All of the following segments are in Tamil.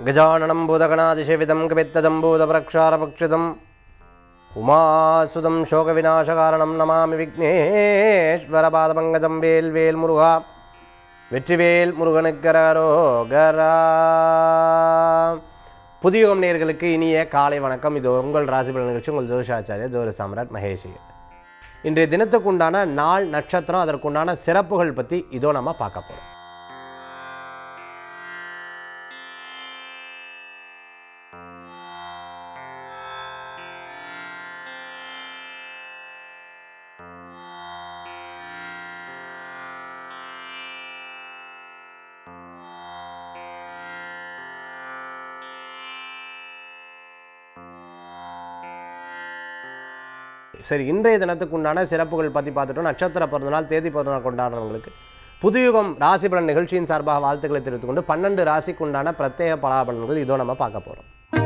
गजाननं भूतगणातिशेवितं कपित्तजम्बूतप्रक्षारपक्षितम् उमासुतं शोकविनाशकारणं नमामि विघ्नेश्वरपादपङ्कजं வேல் வேல் முருகா வெற்றிவேல் முருகனுக்கரோகரா புதியுகம் நேர்களுக்கு இனிய காலை வணக்கம் இது உங்கள் ராசிபலன் நிகழ்ச்சி உங்கள் ஜோஷாச்சாரிய ஜோர சாம்ராட் மகேஷி இன்றைய தினத்துக்குண்டான நாள் நட்சத்திரம் அதற்குண்டான சிறப்புகள் பற்றி இதோ நம்ம பார்க்க போகிறோம் சரி இன்றைய தினத்துக்கு உண்டான சிறப்புகள் பற்றி பார்த்துட்டோம் நட்சத்திர பிறந்தநாள் தேதி பிறந்தநாள் கொண்டாடுறவங்களுக்கு புதுயுகம் ராசி பலன் நிகழ்ச்சியின் சார்பாக வாழ்த்துக்களை தெரிவித்துக் கொண்டு பன்னெண்டு ராசிக்கு உண்டான பிரத்யேக பலாபலன்கள் இதோ நம்ம பார்க்க போகிறோம்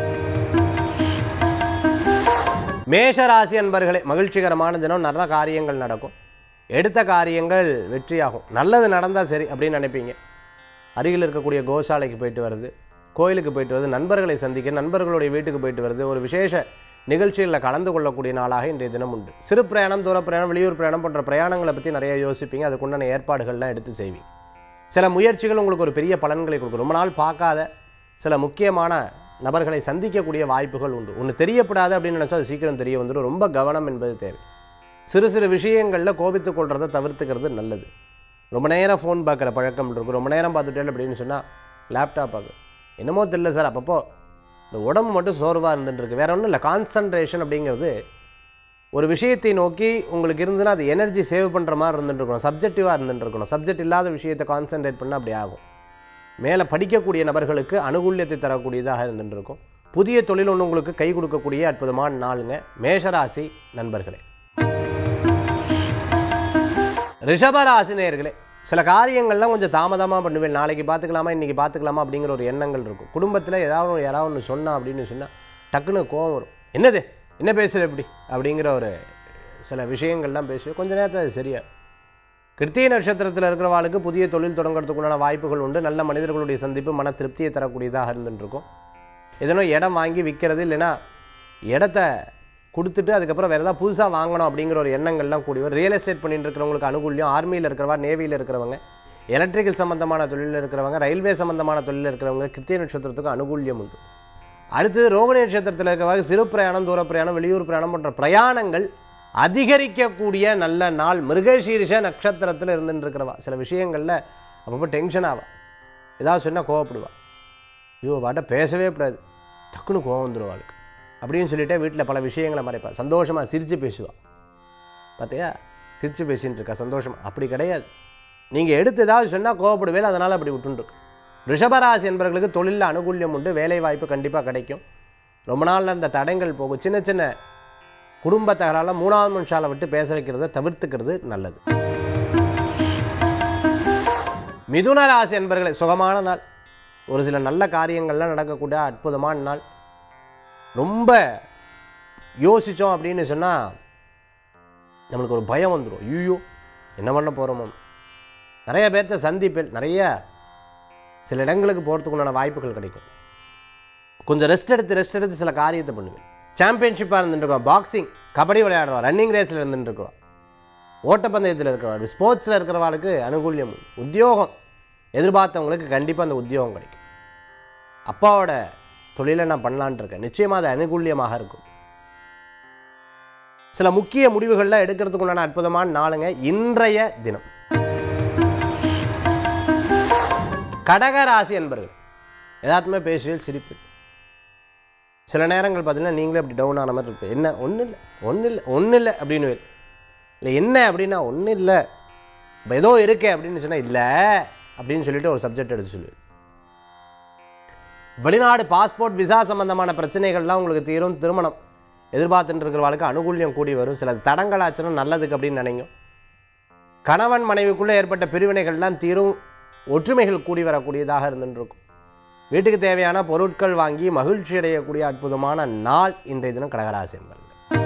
மேஷ ராசி அன்பர்களே மகிழ்ச்சிகரமான தினம் நல்ல காரியங்கள் நடக்கும் எடுத்த காரியங்கள் வெற்றியாகும் நல்லது நடந்தால் சரி அப்படின்னு நினைப்பீங்க அருகில் இருக்கக்கூடிய கோசாலைக்கு போயிட்டு வருது கோயிலுக்கு போயிட்டு வருது நண்பர்களை சந்திக்க நண்பர்களுடைய வீட்டுக்கு போயிட்டு வருது ஒரு விசேஷ நிகழ்ச்சிகளில் கலந்து கொள்ளக்கூடிய நாளாக இன்றைய தினம் உண்டு சிறு பிரயாணம் தூர பிரயாணம் வெளியூர் பிரயாணம் போன்ற பிரயாணங்களை பற்றி நிறைய யோசிப்பீங்க அதுக்குண்டான ஏற்பாடுகள்லாம் எடுத்து செய்வீங்க சில முயற்சிகள் உங்களுக்கு ஒரு பெரிய பலன்களை கொடுக்கும் ரொம்ப நாள் பார்க்காத சில முக்கியமான நபர்களை சந்திக்கக்கூடிய வாய்ப்புகள் உண்டு ஒன்று தெரியப்படாது அப்படின்னு நினச்சா அது சீக்கிரம் தெரிய வந்துடும் ரொம்ப கவனம் என்பது தேவை சிறு சிறு விஷயங்களில் கோபித்துக் கொள்றதை தவிர்த்துக்கிறது நல்லது ரொம்ப நேரம் ஃபோன் பார்க்குற பழக்கம் இருக்கும் ரொம்ப நேரம் பார்த்துட்டேன் அப்படின்னு சொன்னால் லேப்டாப் பார்க்க என்னமோ தெரியல சார் அப்பப்போ இந்த உடம்பு மட்டும் சோர்வாக இருந்துட்டுருக்கு வேற ஒன்றும் இல்லை கான்சன்ட்ரேஷன் அப்படிங்கிறது ஒரு விஷயத்தை நோக்கி உங்களுக்கு இருந்துன்னா அது எனர்ஜி சேவ் பண்ணுற மாதிரி இருந்துட்டு இருக்கணும் சப்ஜெக்டிவாக இருந்துட்டு இருக்கணும் சப்ஜெக்ட் இல்லாத விஷயத்தை கான்சென்ட்ரேட் பண்ணால் அப்படி ஆகும் மேலே படிக்கக்கூடிய நபர்களுக்கு அனுகூல்யத்தை தரக்கூடியதாக இருந்துட்டு இருக்கும் புதிய தொழில் ஒன்று உங்களுக்கு கை கொடுக்கக்கூடிய அற்புதமான நாளுங்க மேஷராசி நண்பர்களே ரிஷபராசி நேயர்களே சில காரியங்கள்லாம் கொஞ்சம் தாமதமாக பண்ணுவேன் நாளைக்கு பார்த்துக்கலாமா இன்றைக்கி பார்த்துக்கலாமா அப்படிங்கிற ஒரு எண்ணங்கள் இருக்கும் குடும்பத்தில் ஏதாவது ஒரு யாராவது ஒன்று சொன்னா அப்படின்னு சொன்னால் டக்குன்னு கோவம் வரும் என்னது என்ன பேசுகிற எப்படி அப்படிங்கிற ஒரு சில விஷயங்கள்லாம் பேசுவேன் கொஞ்ச நேரத்தில் அது சரியா கிருத்திய நட்சத்திரத்தில் இருக்கிறவாளுக்கு புதிய தொழில் தொடங்குறதுக்குண்டான வாய்ப்புகள் உண்டு நல்ல மனிதர்களுடைய சந்திப்பு மன திருப்தியை தரக்கூடியதாக இருந்துருக்கும் எதனோ இடம் வாங்கி விற்கிறது இல்லைன்னா இடத்த கொடுத்துட்டு அதுக்கப்புறம் வேறு ஏதாவது புதுசாக வாங்கணும் அப்படிங்கிற ஒரு எண்ணங்கள்லாம் கூடி வரும் ரியல் எஸ்டேட் பண்ணிட்டு இருக்கிறவங்களுக்கு அனுகூல்யம் ஆர்மியில் இருக்கிறவா நேவியில் இருக்கிறவங்க எலக்ட்ரிக்கல் சம்மந்தமான தொழிலில் இருக்கிறவங்க ரயில்வே சம்மந்தமான தொழிலில் இருக்கிறவங்க கிருத்திய நட்சத்திரத்துக்கு அனுகூல்யம் உண்டு அடுத்தது ரோகிணி நட்சத்திரத்தில் இருக்கிறவங்க சிறு பிரயாணம் தூர பிரயாணம் வெளியூர் பிரயாணம் போன்ற பிரயாணங்கள் அதிகரிக்கக்கூடிய நல்ல நாள் மிருகசீரிஷ நட்சத்திரத்தில் இருந்துட்டு இருக்கிறவா சில விஷயங்களில் அப்பப்போ டென்ஷன் ஆவா ஏதாவது சொன்னால் கோவப்படுவா ஐயோ வாட்ட பேசவே கூடாது டக்குன்னு கோவம் வந்துடும் அவளுக்கு அப்படின்னு சொல்லிட்டு வீட்டில் பல விஷயங்களை மறைப்பா சந்தோஷமாக சிரித்து பேசுவா பார்த்தியா சிரித்து பேசின்னு இருக்கா சந்தோஷமா அப்படி கிடையாது நீங்கள் எடுத்து ஏதாவது சொன்னால் கோவப்படுவேல அதனால் அப்படி விட்டுருக்கு ரிஷபராசி என்பவர்களுக்கு தொழிலில் அனுகூல்யம் உண்டு வேலை வாய்ப்பு கண்டிப்பாக கிடைக்கும் ரொம்ப நாள் அந்த தடங்கள் போகும் சின்ன சின்ன குடும்ப தகரால மூணாவது மனுஷாலை விட்டு பேச வைக்கிறத தவிர்த்துக்கிறது நல்லது மிதுன ராசி என்பவர்களை சுகமான நாள் ஒரு சில நல்ல காரியங்கள்லாம் நடக்கக்கூடிய அற்புதமான நாள் ரொம்ப யோசித்தோம் அப்படின்னு சொன்னால் நம்மளுக்கு ஒரு பயம் வந்துடும் ஐயோ என்ன பண்ண போகிறோமோ நிறைய பேர்த்த சந்திப்பில் நிறைய சில இடங்களுக்கு போகிறதுக்குண்டான வாய்ப்புகள் கிடைக்கும் கொஞ்சம் ரெஸ்ட் எடுத்து ரெஸ்ட் எடுத்து சில காரியத்தை பண்ணுவேன் சாம்பியன்ஷிப்பாக இருந்துட்டுருக்கோம் பாக்ஸிங் கபடி விளையாடுறோம் ரன்னிங் ரேஸில் இருந்துட்டுருக்கோம் ஓட்டப்பந்தயத்தில் இருக்கிறவா ஸ்போர்ட்ஸில் இருக்கிறவாளுக்கு அனுகூல்யம் உண்டு. உத்தியோகம் எதிர்பார்த்தவங்களுக்கு கண்டிப்பாக அந்த உத்தியோகம் கிடைக்கும் அப்பாவோட தொழிலை நான் பண்ணலான்ட்டு இருக்கேன் நிச்சயமாக அது அனுகூல்யமாக இருக்கும் சில முக்கிய முடிவுகள்லாம் எடுக்கிறதுக்கு உண்டான அற்புதமான நாளுங்க இன்றைய தினம் கடக ராசி என்பர்கள் எதாத்துமே பேசுவேல் சிரிப்பு சில நேரங்கள் பார்த்தீங்கன்னா நீங்களே அப்படி டவுன் ஆன மாதிரி இருக்கு என்ன ஒன்றும் இல்லை ஒன்றும் இல்லை ஒன்றும் இல்லை அப்படின்னு இல்லை என்ன அப்படின்னா ஒன்றும் இல்லை இப்போ ஏதோ இருக்கே அப்படின்னு சொன்னால் இல்லை அப்படின்னு சொல்லிட்டு ஒரு சப்ஜெக்ட் எடுத்து சொல்லுவேன் வெளிநாடு பாஸ்போர்ட் விசா சம்பந்தமான பிரச்சனைகள்லாம் உங்களுக்கு தீரும் திருமணம் எதிர்பார்த்துட்டு இருக்கிறவளுக்கு அனுகூல்யம் கூடி வரும் சில தடங்களாச்சுன்னா நல்லதுக்கு அப்படின்னு நினைக்கும் கணவன் மனைவிக்குள்ளே ஏற்பட்ட பிரிவினைகள்லாம் தீரும் ஒற்றுமைகள் கூடி வரக்கூடியதாக இருந்துட்டு இருக்கும் வீட்டுக்கு தேவையான பொருட்கள் வாங்கி மகிழ்ச்சி அடையக்கூடிய அற்புதமான நாள் இன்றைய தினம் கடகராசி என்பது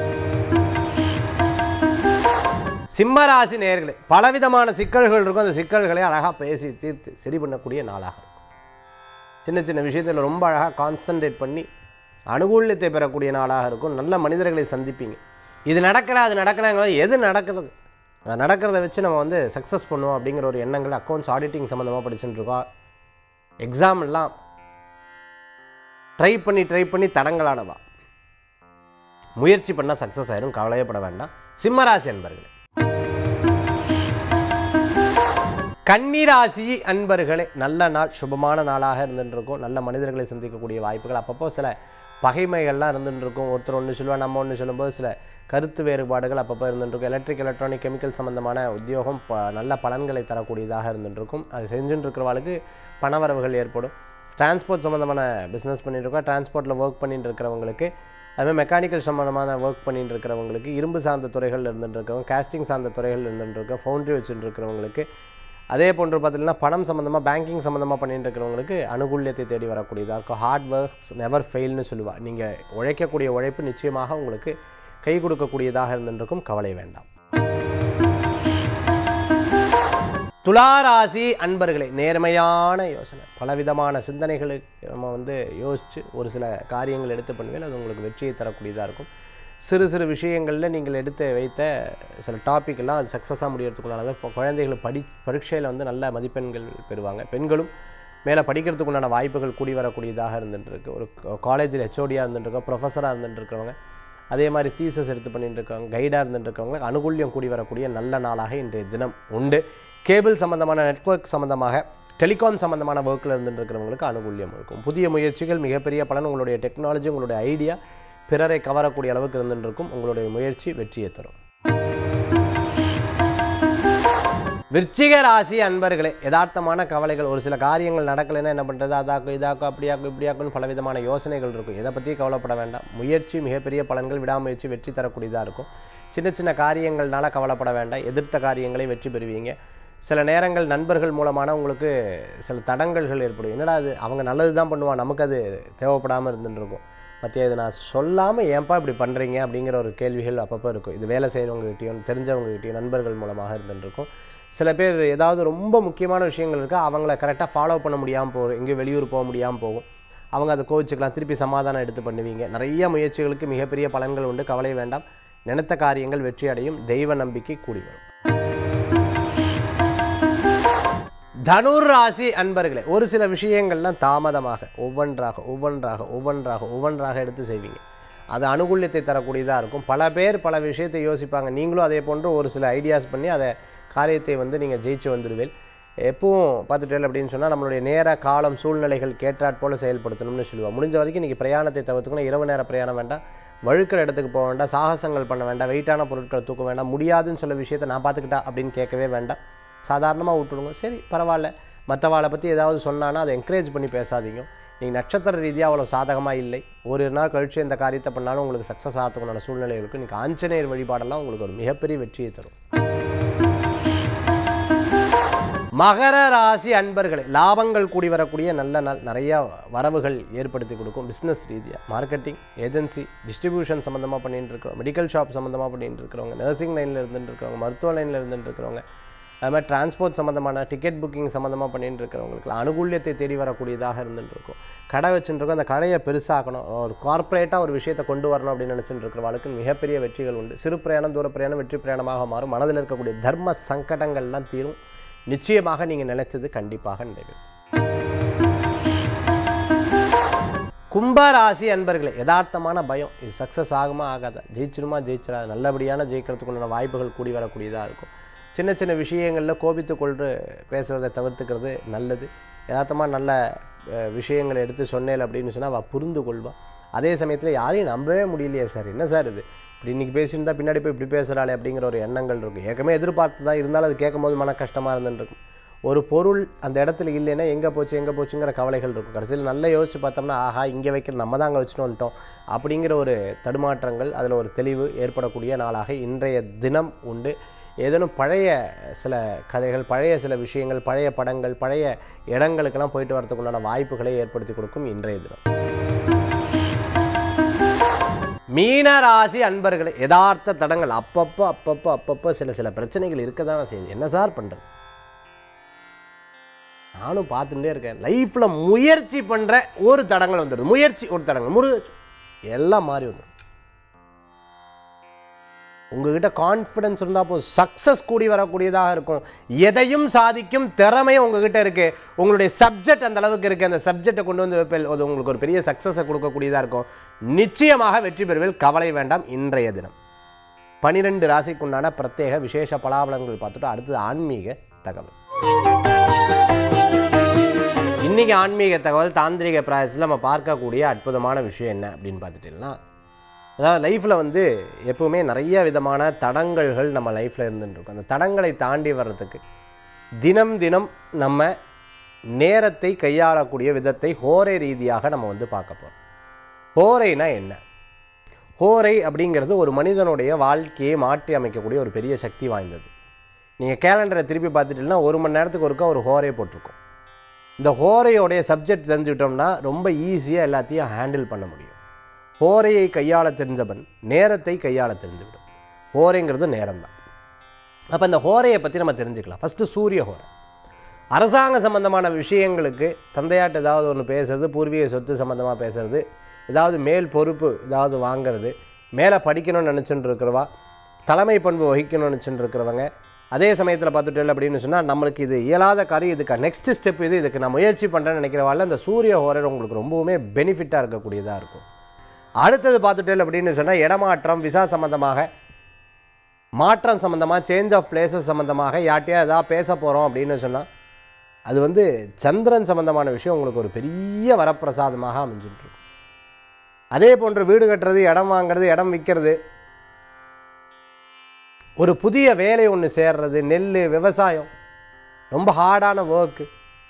சிம்மராசி நேர்களே பலவிதமான சிக்கல்கள் இருக்கும் அந்த சிக்கல்களை அழகாக பேசி தீர்த்து சரி பண்ணக்கூடிய நாளாக இருக்கும் சின்ன சின்ன விஷயத்தில் ரொம்ப அழகாக கான்சன்ட்ரேட் பண்ணி அனுகூல்யத்தை பெறக்கூடிய நாளாக இருக்கும் நல்ல மனிதர்களை சந்திப்பீங்க இது நடக்கல அது நடக்கலங்க எது நடக்கிறது அது நடக்கிறத வச்சு நம்ம வந்து சக்ஸஸ் பண்ணுவோம் அப்படிங்கிற ஒரு எண்ணங்கள் அக்கௌண்ட்ஸ் ஆடிட்டிங் சம்மந்தமாக படிச்சுட்டு இருக்கோம் எக்ஸாம் எல்லாம் ட்ரை பண்ணி ட்ரை பண்ணி தடங்கலானவா முயற்சி பண்ணால் சக்ஸஸ் ஆயிரும் கவலையப்பட வேண்டாம் சிம்மராசி அன்பர்களே கன்னிராசி அன்பர்களே நல்ல நாள் சுபமான நாளாக இருந்துட்டு இருக்கும் நல்ல மனிதர்களை சந்திக்கக்கூடிய வாய்ப்புகள் அப்பப்போ சில பகைமைகள்லாம் இருந்துட்டு இருக்கும் ஒருத்தர் ஒன்று சொல்லுவா நம்ம ஒன்று சொல்லும்போது சில கருத்து வேறுபாடுகள் அப்பப்போ இருந்துட்டு இருக்கும் எலக்ட்ரிக் எலக்ட்ரானிக் கெமிக்கல் சம்மந்தமான உத்தியோகம் ப நல்ல பலன்களை தரக்கூடியதாக இருந்துட்டு இருக்கும் அது செஞ்சுட்டு இருக்கிறவளுக்கு பணவரவுகள் ஏற்படும் டிரான்ஸ்போர்ட் சம்மந்தமான பிஸ்னஸ் பண்ணிட்டு இருக்கோம் டிரான்ஸ்போர்ட்டில் ஒர்க் பண்ணிட்டு இருக்கிறவங்களுக்கு அதுமாதிரி மெக்கானிக்கல் சம்மந்தமான ஒர்க் பண்ணிட்டு இருக்கிறவங்களுக்கு இரும்பு சார்ந்த துறைகள் இருந்துட்டு இருக்கிறவங்க கேஸ்டிங் சார்ந்த துறைகள் இருந்துட்டு இருக்கோம் ஃபவுண்ட்ரி வச்சுட்டு இருக்கிறவங்களுக்கு அதே போன்று பார்த்தீங்கன்னா பணம் சம்மந்தமாக பேங்கிங் சம்மந்தமாக பண்ணிட்டு இருக்கிறவங்களுக்கு அனுகூல்யத்தை தேடி வரக்கூடியதாக இருக்கும் ஹார்ட் ஒர்க்ஸ் நெவர் ஃபெயில்னு சொல்லுவா நீங்கள் உழைக்கக்கூடிய உழைப்பு நிச்சயமாக உங்களுக்கு கை கொடுக்கக்கூடியதாக இருந்துருக்கும் கவலை வேண்டாம் துளாராசி அன்பர்களே நேர்மையான யோசனை பலவிதமான சிந்தனைகளுக்கு நம்ம வந்து யோசித்து ஒரு சில காரியங்கள் எடுத்து பண்ணுவேன் அது உங்களுக்கு வெற்றியை தரக்கூடியதாக இருக்கும் சிறு சிறு விஷயங்களில் நீங்கள் எடுத்து வைத்த சில டாபிக் எல்லாம் அது சக்ஸஸாக முடியறதுக்குள்ளானது இப்போ குழந்தைகள் படி பரீட்சையில் வந்து நல்ல மதிப்பெண்கள் பெறுவாங்க பெண்களும் மேலே படிக்கிறதுக்குண்டான வாய்ப்புகள் கூடி வரக்கூடியதாக இருந்துட்டு இருக்கு ஒரு காலேஜில் ஹெச்ஓடியாக இருந்துட்டு இருக்கோம் ப்ரொஃபஸராக இருந்துட்டு இருக்கிறவங்க அதே மாதிரி தீசஸ் எடுத்து பண்ணிட்டு இருக்காங்க கைடாக இருந்துட்டு இருக்கவங்களுக்கு அனுகூல்யம் கூடி வரக்கூடிய நல்ல நாளாக இன்றைய தினம் உண்டு கேபிள் சம்மந்தமான நெட்வொர்க் சம்மந்தமாக டெலிகாம் சம்மந்தமான ஒர்க்கில் இருந்துட்டு இருக்கிறவங்களுக்கு அனுகூல்யம் இருக்கும் புதிய முயற்சிகள் மிகப்பெரிய பலன் உங்களுடைய டெக்னாலஜி உங்களுடைய ஐடியா பிறரை கவரக்கூடிய அளவுக்கு இருந்துட்டு இருக்கும் உங்களுடைய முயற்சி வெற்றியை தரும் விருச்சிக ராசி அன்பர்களே யதார்த்தமான கவலைகள் ஒரு சில காரியங்கள் நடக்கலைன்னா என்ன பண்ணுறது அதாக்கும் இதாக்கும் அப்படியாக்கும் இப்படியாக்கும்னு பலவிதமான யோசனைகள் இருக்கும் எதை பற்றி கவலைப்பட வேண்டாம் முயற்சி மிகப்பெரிய பலன்கள் விடாமுயற்சி வெற்றி தரக்கூடியதாக இருக்கும் சின்ன சின்ன காரியங்கள்னால கவலைப்பட வேண்டாம் எதிர்த்த காரியங்களை வெற்றி பெறுவீங்க சில நேரங்கள் நண்பர்கள் மூலமான உங்களுக்கு சில தடங்கல்கள் ஏற்படும் என்னடா அது அவங்க நல்லது தான் பண்ணுவான் நமக்கு அது தேவைப்படாமல் இருந்துட்டு இருக்கும் மத்திய இது நான் சொல்லாமல் ஏன்பா இப்படி பண்ணுறீங்க அப்படிங்கிற ஒரு கேள்விகள் அப்பப்போ இருக்கும் இது வேலை செய்கிறவங்ககிட்டயும் தெரிஞ்சவங்ககிட்டயும் நண்பர்கள் மூலமாக இருந்துட்டு இருக்கும் சில பேர் ஏதாவது ரொம்ப முக்கியமான விஷயங்கள் இருக்குது அவங்கள கரெக்டாக ஃபாலோ பண்ண முடியாமல் போகும் எங்கேயும் வெளியூர் போக முடியாமல் போகும் அவங்க அதை கோவிச்சுக்கலாம் திருப்பி சமாதானம் எடுத்து பண்ணுவீங்க நிறைய முயற்சிகளுக்கு மிகப்பெரிய பலன்கள் உண்டு கவலை வேண்டாம் நினைத்த காரியங்கள் வெற்றி அடையும் தெய்வ நம்பிக்கை கூடி வரும் தனுர் ராசி அன்பர்களே ஒரு சில விஷயங்கள்லாம் தாமதமாக ஒவ்வொன்றாக ஒவ்வொன்றாக ஒவ்வொன்றாக ஒவ்வொன்றாக எடுத்து செய்வீங்க அது அனுகூல்யத்தை தரக்கூடியதாக இருக்கும் பல பேர் பல விஷயத்தை யோசிப்பாங்க நீங்களும் அதே போன்று ஒரு சில ஐடியாஸ் பண்ணி அதை காரியத்தை வந்து நீங்கள் ஜெயிச்சு வந்துடுவேன் எப்பவும் பார்த்துட்டேன் அப்படின்னு சொன்னால் நம்மளுடைய நேர காலம் சூழ்நிலைகள் கேட்டாற் போல் செயல்படுத்தணும்னு சொல்லுவாள் முடிஞ்ச வரைக்கும் இன்றைக்கி பிரயாணத்தை தவிர்த்துக்கணும் இரவு நேர பிரயாணம் வேண்டாம் வழுக்கிற இடத்துக்கு போக வேண்டாம் சாகசங்கள் பண்ண வேண்டாம் வெயிட்டான பொருட்களை தூக்க வேண்டாம் முடியாதுன்னு சொல்ல விஷயத்தை நான் பார்த்துக்கிட்டா அப்படின்னு கேட்கவே வேண்டாம் சாதாரணமாக விட்டுடுங்க சரி பரவாயில்ல மற்றவாளை பற்றி ஏதாவது சொன்னான்னா அதை என்கரேஜ் பண்ணி பேசாதீங்க நீங்கள் நட்சத்திர ரீதியாக அவ்வளோ சாதகமாக இல்லை ஒரு நாள் கழிச்சு இந்த காரியத்தை பண்ணாலும் உங்களுக்கு சக்ஸஸ் ஆகிறதுக்குண்டான சூழ்நிலை இருக்குது இன்றைக்கி ஆஞ்சநேயர் வழிபாடெல்லாம் உங்களுக்கு ஒரு மிகப்பெரிய வெற்றியை தரும் மகர ராசி அன்பர்களே லாபங்கள் கூடி வரக்கூடிய நல்ல நாள் நிறைய வரவுகள் ஏற்படுத்தி கொடுக்கும் பிஸ்னஸ் ரீதியாக மார்க்கெட்டிங் ஏஜென்சி டிஸ்ட்ரிபியூஷன் சம்மந்தமாக பண்ணிட்டு இருக்கிறோம் மெடிக்கல் ஷாப் சம்மந்தமாக பண்ணிட்டு இருக்கிறவங்க நர்சிங் லைனில் இருந்துட்டு இருக்கிறவங்க மருத்துவ லைனில் இருந்துட்டு இருக்கிறவங்க அது மாதிரி டிரான்ஸ்போர்ட் சம்மந்தமான டிக்கெட் புக்கிங் சம்மந்தமாக பண்ணிட்டு இருக்கிறவங்களுக்கு அனுகூல்யத்தை தேடி வரக்கூடியதாக இருந்துட்டு இருக்கும் கடை வச்சுட்டு இருக்கோம் அந்த கடையை பெருசாக்கணும் ஒரு கார்ப்பரேட்டாக ஒரு விஷயத்தை கொண்டு வரணும் அப்படின்னு நினச்சிட்டு இருக்கிறவங்களுக்கு மிகப்பெரிய வெற்றிகள் உண்டு சிறு பிரயாணம் தூர பிரயாணம் வெற்றி பிரயாணமாக மாறும் மனதில் இருக்கக்கூடிய தர்ம சங்கடங்கள்லாம் தீரும் நிச்சயமாக நீங்கள் நினைத்தது கண்டிப்பாக நிறைவேறும் கும்பராசி அன்பர்களே யதார்த்தமான பயம் இது சக்ஸஸ் ஆகுமா ஆகாதா ஜெயிச்சிருமா ஜெயிச்சிடாது நல்லபடியான ஜெயிக்கிறதுக்குண்டான வாய்ப்புகள் கூடி வரக்கூடியதாக இருக்கும் சின்ன சின்ன விஷயங்களில் கோபித்து கொண்டு பேசுகிறதை தவிர்த்துக்கிறது நல்லது யதார்த்தமாக நல்ல அஹ், விஷயங்களை எடுத்து சொன்னேன் அப்படின்னு சொன்னால் அவள் புரிந்து கொள்வாள் அதே சமயத்தில் யாரையும் நம்பவே முடியலையே சார் என்ன சார் இது இப்படி இன்றைக்கி பேசியிருந்தா பின்னாடி போய் இப்படி பேசுகிறாளே அப்படிங்கிற ஒரு எண்ணங்கள் இருக்கும் ஏற்கனவே எதிர்பார்த்து தான் இருந்தாலும் அது கேட்கும்போது மன கஷ்டமாக இருந்துருக்கும் ஒரு பொருள் அந்த இடத்துல இல்லைன்னா எங்கே போச்சு எங்கே போச்சுங்கிற கவலைகள் இருக்கும் கடைசியில் நல்லா யோசிச்சு பார்த்தோம்னா ஆஹா இங்கே வைக்கிற நம்ம தான் அங்கே வச்சுட்டு வந்துட்டோம் அப்படிங்கிற ஒரு தடுமாற்றங்கள் அதில் ஒரு தெளிவு ஏற்படக்கூடிய நாளாக இன்றைய தினம் உண்டு ஏதேனும் பழைய சில கதைகள் பழைய சில விஷயங்கள் பழைய படங்கள் பழைய இடங்களுக்கெல்லாம் போயிட்டு வரதுக்குண்டான வாய்ப்புகளை ஏற்படுத்தி கொடுக்கும் இன்றைய தினம் மீனராசி அன்பர்களே யதார்த்த தடங்கள் அப்பப்போ அப்பப்போ அப்பப்போ சில சில பிரச்சனைகள் இருக்க தான் செய்யுது என்ன சார் பண்ணுறது நானும் பார்த்துட்டே இருக்கேன் லைஃப்பில் முயற்சி பண்ணுற ஒரு தடங்கள் வந்துடுது முயற்சி ஒரு தடங்கள் முரு எல்லாம் மாறி வந்துடும் உங்ககிட்ட கான்ஃபிடன்ஸ் இருந்தால் போதும் சக்ஸஸ் கூடி வரக்கூடியதாக இருக்கும் எதையும் சாதிக்கும் திறமையும் உங்ககிட்ட இருக்கு உங்களுடைய சப்ஜெக்ட் அந்த அளவுக்கு இருக்கு அந்த சப்ஜெக்டை கொண்டு வந்து வைப்பேன் அது உங்களுக்கு ஒரு பெரிய சக்ஸஸை கொடுக்கக்கூடியதாக இருக்கும் நிச்சயமாக வெற்றி பெறுவில் கவலை வேண்டாம் இன்றைய தினம் பனிரெண்டு ராசிக்குண்டான பிரத்யேக விசேஷ பலாபலங்கள் பார்த்துட்டு அடுத்தது ஆன்மீக தகவல் இன்னைக்கு ஆன்மீக தகவல் தாந்திரிக பிராயசத்தில் நம்ம பார்க்கக்கூடிய அற்புதமான விஷயம் என்ன அப்படின்னு பார்த்துட்டீங்கன்னா அதாவது லைஃப்பில் வந்து எப்பவுமே நிறைய விதமான தடங்கல்கள் நம்ம லைஃப்பில் இருந்துட்டு அந்த தடங்களை தாண்டி வர்றதுக்கு தினம் தினம் நம்ம நேரத்தை கையாளக்கூடிய விதத்தை ஹோரை ரீதியாக நம்ம வந்து பார்க்க போகிறோம் ஹோரைனா என்ன ஹோரை அப்படிங்கிறது ஒரு மனிதனுடைய வாழ்க்கையை மாற்றி அமைக்கக்கூடிய ஒரு பெரிய சக்தி வாய்ந்தது நீங்கள் கேலண்டரை திருப்பி பார்த்துட்டீங்கன்னா ஒரு மணி நேரத்துக்கு ஒருக்கா ஒரு ஹோரை போட்டிருக்கோம் இந்த ஹோரையோடைய சப்ஜெக்ட் தெரிஞ்சுக்கிட்டோம்னா ரொம்ப ஈஸியாக எல்லாத்தையும் ஹேண்டில் பண்ண முடியும் ஹோரையை கையாள தெரிஞ்சவன் நேரத்தை கையாள தெரிஞ்சுவிடும் ஹோரைங்கிறது நேரம் தான் அப்போ இந்த ஹோரையை பற்றி நம்ம தெரிஞ்சுக்கலாம் ஃபஸ்ட்டு சூரிய ஹோரை அரசாங்க சம்பந்தமான விஷயங்களுக்கு தந்தையாட்டு ஏதாவது ஒன்று பேசுறது பூர்வீக சொத்து சம்மந்தமாக பேசுறது ஏதாவது மேல் பொறுப்பு ஏதாவது வாங்குறது மேலே படிக்கணும்னு நினச்சிட்டு இருக்கிறவா தலைமை பண்பு வகிக்கணும்னு நினச்சிட்டு இருக்கிறவங்க அதே சமயத்தில் பார்த்துட்டு அப்படின்னு சொன்னால் நம்மளுக்கு இது இயலாத காரியம் இதுக்கு நெக்ஸ்ட் ஸ்டெப் இது இதுக்கு நான் முயற்சி பண்ணுறேன்னு நினைக்கிறவாள் இந்த சூரிய ஹோரர் உங்களுக்கு ரொம்பவுமே பெனிஃபிட்டாக இருக்கக்கூடியதாக இருக்கும் அடுத்தது பார்த்துட்டு அப்படின்னு சொன்னால் இடமாற்றம் விசா சம்மந்தமாக மாற்றம் சம்மந்தமாக சேஞ்ச் ஆஃப் பிளேசஸ் சம்மந்தமாக யார்ட்டையா ஏதாவது பேச போகிறோம் அப்படின்னு சொன்னால் அது வந்து சந்திரன் சம்மந்தமான விஷயம் உங்களுக்கு ஒரு பெரிய வரப்பிரசாதமாக அமைஞ்சிட்டு இருக்கும் அதே போன்று வீடு கட்டுறது இடம் வாங்குறது இடம் விற்கிறது ஒரு புதிய வேலை ஒன்று சேர்றது நெல் விவசாயம் ரொம்ப ஹார்டான ஒர்க்கு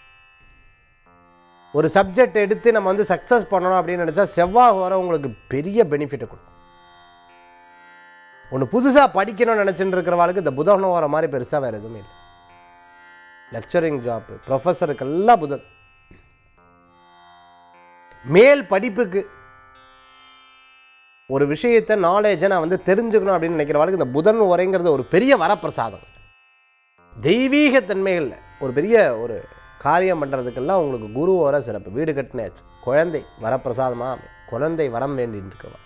ஒரு சப்ஜெக்ட் எடுத்து நம்ம வந்து சக்ஸஸ் பண்ணணும் அப்படின்னு நினச்சா செவ்வாய் வர உங்களுக்கு பெரிய பெனிஃபிட்டை கொடுக்கும் ஒன்று புதுசாக படிக்கணும்னு நினச்சிட்டு இருக்கிறவாளுக்கு இந்த புதன் வர மாதிரி பெருசாக வேறு எதுவுமே இல்லை லெக்சரிங் ஜாப்பு ப்ரொஃபஸருக்கெல்லாம் புதன் மேல் படிப்புக்கு ஒரு விஷயத்தை நாலேஜை நான் வந்து தெரிஞ்சுக்கணும் அப்படின்னு நினைக்கிறவாளுக்கு இந்த புதன் உரைங்கிறது ஒரு பெரிய வரப்பிரசாதம் தெய்வீக தன்மைகளில் ஒரு பெரிய ஒரு காரியம் பண்ணுறதுக்கெல்லாம் உங்களுக்கு குரு வர சிறப்பு வீடு கட்டினாச்சு குழந்தை வரப்பிரசாதமாக அமையும். குழந்தை வரம் வேண்டின்னு இருக்கவா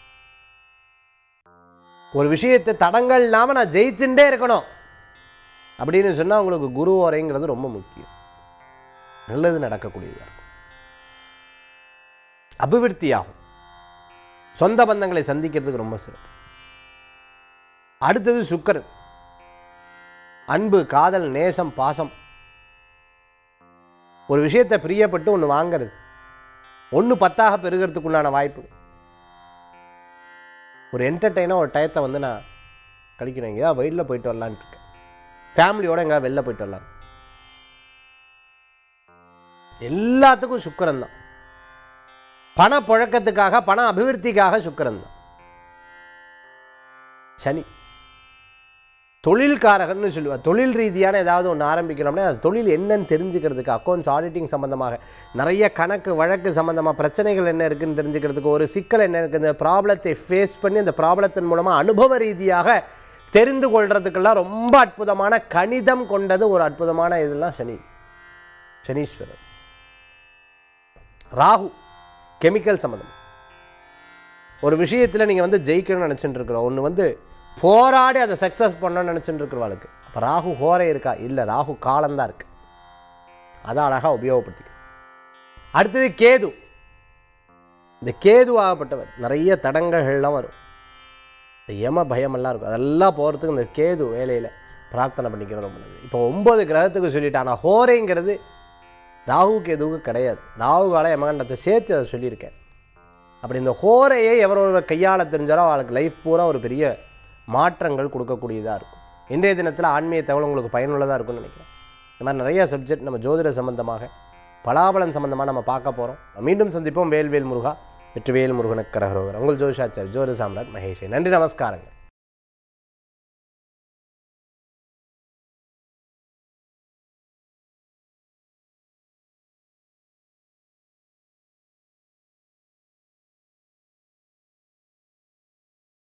ஒரு விஷயத்தை தடங்கள் இல்லாமல் நான் ஜெயிச்சுட்டே இருக்கணும் அப்படின்னு சொன்னால் உங்களுக்கு குரு உரைங்கிறது ரொம்ப முக்கியம் நல்லது நடக்கக்கூடியதாக இருக்கும் அபிவிருத்தி ஆகும் சொந்த பந்தங்களை சந்திக்கிறதுக்கு ரொம்ப சிறப்பு அடுத்தது சுக்கரன் அன்பு காதல் நேசம் பாசம் ஒரு விஷயத்தை பிரியப்பட்டு ஒன்று வாங்கிறது ஒன்று பத்தாக பெருகிறதுக்குள்ளான வாய்ப்பு ஒரு என்டர்டெயினாக ஒரு டயத்தை வந்து நான் கழிக்கிறேன் எங்கேயா வெளியில் போயிட்டு வரலான்ட்டு இருக்கேன் ஃபேமிலியோட எங்கேயா வெளில போயிட்டு வரலாம் எல்லாத்துக்கும் சுக்கரன் தான் பண புழக்கத்துக்காக பண அபிவிருத்திக்காக சுக்கரன் தான் சனி தொழில்காரகன்னு சொல்லுவார் தொழில் ரீதியான ஏதாவது ஒன்று ஆரம்பிக்கிறோம்னா அது தொழில் என்னன்னு தெரிஞ்சுக்கிறதுக்கு அக்கௌண்ட்ஸ் ஆடிட்டிங் சம்மந்தமாக நிறைய கணக்கு வழக்கு சம்மந்தமாக பிரச்சனைகள் என்ன இருக்குன்னு தெரிஞ்சுக்கிறதுக்கு ஒரு சிக்கல் என்ன இருக்குது இந்த ப்ராப்ளத்தை ஃபேஸ் பண்ணி அந்த ப்ராப்ளத்தின் மூலமாக அனுபவ ரீதியாக தெரிந்து கொள்றதுக்கெல்லாம் ரொம்ப அற்புதமான கணிதம் கொண்டது ஒரு அற்புதமான இதெல்லாம் சனி சனீஸ்வரர் ராகு கெமிக்கல் சம்மந்தம் ஒரு விஷயத்தில் நீங்கள் வந்து ஜெயிக்கணும்னு நினச்சிட்டு இருக்கிறோம் ஒன்று வந்து போராடி அதை சக்ஸஸ் பண்ணணும்னு நினச்சிட்டு இருக்கிறவாளுக்கு அப்போ ராகு ஹோரை இருக்கா இல்லை ராகு காலம்தான் இருக்கு அதை அழகாக உபயோகப்படுத்திக்க அடுத்தது கேது இந்த கேது ஆகப்பட்டவர் நிறைய தடங்கள்லாம் வரும் இந்த யம பயமெல்லாம் இருக்கும் அதெல்லாம் போகிறதுக்கு இந்த கேது வேலையில் பிரார்த்தனை பண்ணிக்கிறது ரொம்ப நல்லது இப்போ ஒன்பது கிரகத்துக்கு சொல்லிட்டு ஆனால் ஹோரைங்கிறது ராகுக்கு எதுவும் கிடையாது ராகு கால யமகண்டத்தை சேர்த்து அதை சொல்லியிருக்கேன் அப்படி இந்த ஹோரையை எவர் ஒருவர் கையாள தெரிஞ்சாலோ அவளுக்கு லைஃப் பூரா ஒரு பெரிய மாற்றங்கள் கொடுக்கக்கூடியதாக இருக்கும் இன்றைய தினத்தில் ஆன்மீக தகவல் உங்களுக்கு பயனுள்ளதாக இருக்கும்னு நினைக்கிறேன் இந்த மாதிரி நிறைய சப்ஜெக்ட் நம்ம ஜோதிட சம்பந்தமாக பலாபலன் சம்பந்தமாக நம்ம பார்க்க போகிறோம் மீண்டும் சந்திப்போம் வேல்வேல் முருகா வெற்றிவேல் முருகனுக்கு கரகரோகர் உங்கள் ஜோஷாச்சார் ஜோதி சாம்ராட் மகேஷே நன்றி நமஸ்காரங்கள்